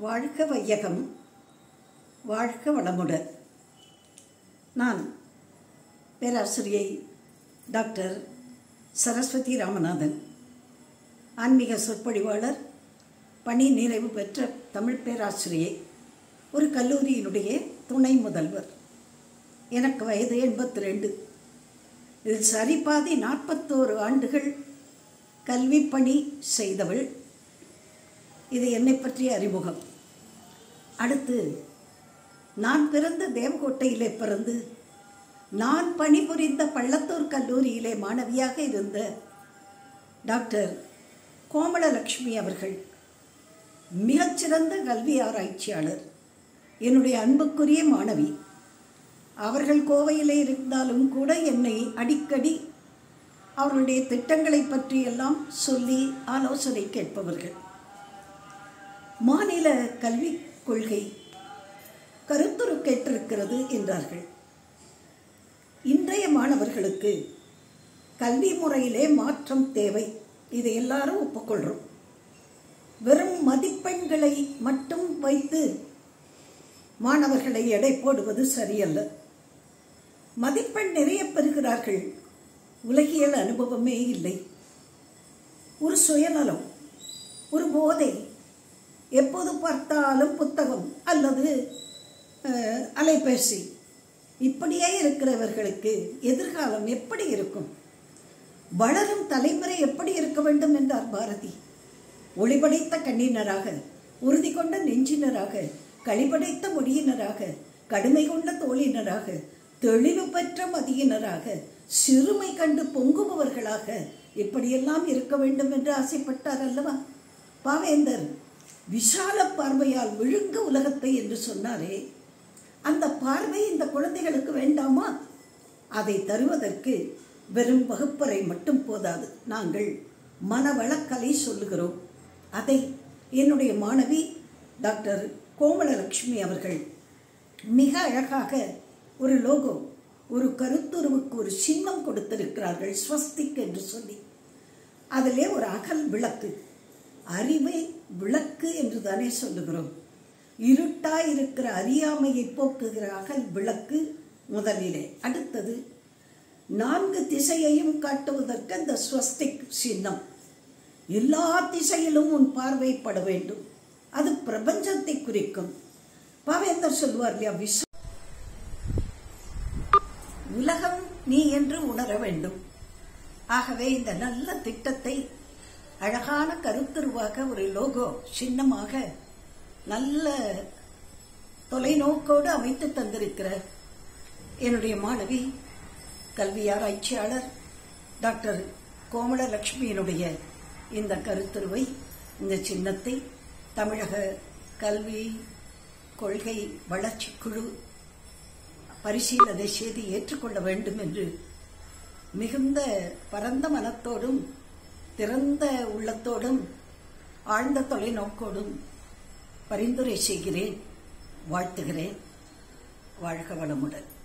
வாழ்க வையகம் வாழ்க வளமுடன் நான் பேராசிரியை டாக்டர் சரஸ்வதி ராமநாதன் ஆன்மீக சொற்பொழிவாளர் பணி நிறைவு பெற்ற தமிழ் பேராசிரியை ஒரு கல்லூரியினுடைய துணை முதல்வர் எனக்கு வயது எண்பத்தி ரெண்டு இதில் சரிபாதி நாற்பத்தோரு ஆண்டுகள் கல்வி பணி செய்தவள் இது என்னை பற்றிய அறிமுகம் அடுத்து நான் பிறந்த தேவகோட்டையிலே பிறந்து நான் பணிபுரிந்த பள்ளத்தூர் கல்லூரியிலே மாணவியாக இருந்த டாக்டர் கோமலலட்சுமி அவர்கள் மிகச்சிறந்த கல்வி ஆராய்ச்சியாளர் என்னுடைய அன்புக்குரிய மாணவி அவர்கள் கோவையிலே இருந்தாலும் கூட என்னை அடிக்கடி அவருடைய திட்டங்களை பற்றியெல்லாம் சொல்லி ஆலோசனை கேட்பவர்கள் மாநில கல்விக் கொள்கை கருத்துரு கேட்டிருக்கிறது என்றார்கள் இன்றைய மாணவர்களுக்கு கல்வி முறையிலே மாற்றம் தேவை இதை எல்லாரும் ஒப்புக்கொள்கிறோம் வெறும் மதிப்பெண்களை மட்டும் வைத்து மாணவர்களை எடை போடுவது சரியல்ல மதிப்பெண் நிறைய பெறுகிறார்கள் உலகியல் அனுபவமே இல்லை ஒரு சுயநலம் ஒரு போதை எப்போது பார்த்தாலும் புத்தகம் அல்லது அஹ், அலைபேசி இப்படியே இருக்கிறவர்களுக்கு எதிர்காலம் எப்படி இருக்கும் வளரும் தலைமுறை எப்படி இருக்க வேண்டும் என்றார் பாரதி ஒளிபடைத்த கண்ணினராக உறுதி கொண்ட நெஞ்சினராக களிபடைத்த மொழியினராக கடுமை கொண்ட தோழினராக தெளிவு பெற்ற மதியினராக சிறுமை கண்டு பொங்குபவர்களாக இப்படியெல்லாம் இருக்க வேண்டும் என்று ஆசைப்பட்டார் அல்லவா பாவேந்தர் விஷால பார்வையால் விழுங்க உலகத்தை என்று சொன்னாரே அந்த பார்வை இந்த குழந்தைகளுக்கு வேண்டாமா அதை தருவதற்கு வெறும் வகுப்பறை மட்டும் போதாது நாங்கள் மனவளக்கலை சொல்லுகிறோம் அதை என்னுடைய மாணவி டாக்டர் கோமலலட்சுமி அவர்கள் மிக அழகாக ஒரு லோகோ ஒரு கருத்துருவுக்கு ஒரு சின்னம் கொடுத்திருக்கிறார்கள் ஸ்வஸ்திக் என்று சொல்லி அதிலே ஒரு அகல் விளக்கு அறிவை விளக்கு என்று தானே சொல்லுகிறோம் இருட்டாய் இருக்கிற அறியாமையை போக்குகிற அகல் விளக்கு முதலிலே அடுத்தது நான்கு திசையையும் காட்டுவதற்கு அந்த ஸ்வஸ்திக் சின்னம் எல்லா திசையிலும் உன் பார்வைப்பட வேண்டும் அது பிரபஞ்சத்தை குறிக்கும் பாவேந்தர் சொல்வார் இல்லையா விஸ்வ உலகம் நீ என்று உணர வேண்டும் ஆகவே இந்த நல்ல திட்டத்தை அழகான கருத்துருவாக ஒரு லோகோ சின்னமாக நல்ல தொலைநோக்கோடு அமைத்து தந்திருக்கிற என்னுடைய மாணவி கல்வி ஆராய்ச்சியாளர் டாக்டர் கோமலலட்சுமியினுடைய இந்த கருத்துருவை இந்த சின்னத்தை தமிழக கல்வி கொள்கை வளர்ச்சி குழு பரிசீலனை செய்து ஏற்றுக்கொள்ள வேண்டும் என்று மிகுந்த பரந்த மனத்தோடும் திறந்த உள்ளத்தோடும் ஆழ்ந்த தொலைநோக்கோடும் பரிந்துரை செய்கிறேன் வாழ்த்துகிறேன் வாழ்க வளமுடன்